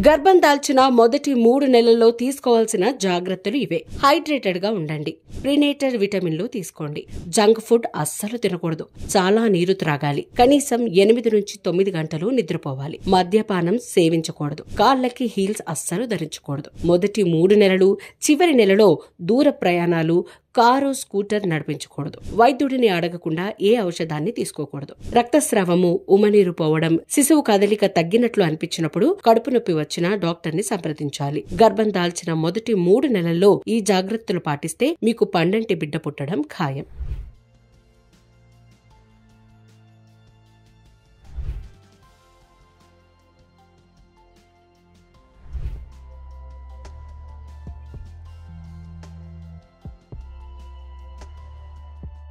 గర్భం దాల్చిన మొదటి మూడు నెలల్లో తీసుకోవాల్సిన జాగ్రత్తలు ఇవే హైడ్రేటెడ్ గా ఉండండి ప్రినేటర్ విటమిన్లు తీసుకోండి జంక్ ఫుడ్ అస్సలు తినకూడదు చాలా నీరు త్రాగాలి కనీసం ఎనిమిది నుంచి తొమ్మిది గంటలు నిద్రపోవాలి మద్యపానం సేవించకూడదు కాళ్ళకి హీల్స్ అస్సలు ధరించకూడదు మొదటి మూడు నెలలు చివరి నెలలో దూర ప్రయాణాలు కారు స్కూటర్ నడిపించకూడదు వైద్యుడిని అడగకుండా ఏ ఔషధాన్ని తీసుకోకూడదు రక్తస్రావము ఉమనీరు పోవడం శిశువు కదలిక తగ్గినట్లు అనిపించినప్పుడు కడుపు నొప్పి వచ్చినా డాక్టర్ ని సంప్రదించాలి గర్భం దాల్చిన మొదటి మూడు నెలల్లో ఈ జాగ్రత్తలు పాటిస్తే మీకు పండంటి బిడ్డ పుట్టడం ఖాయం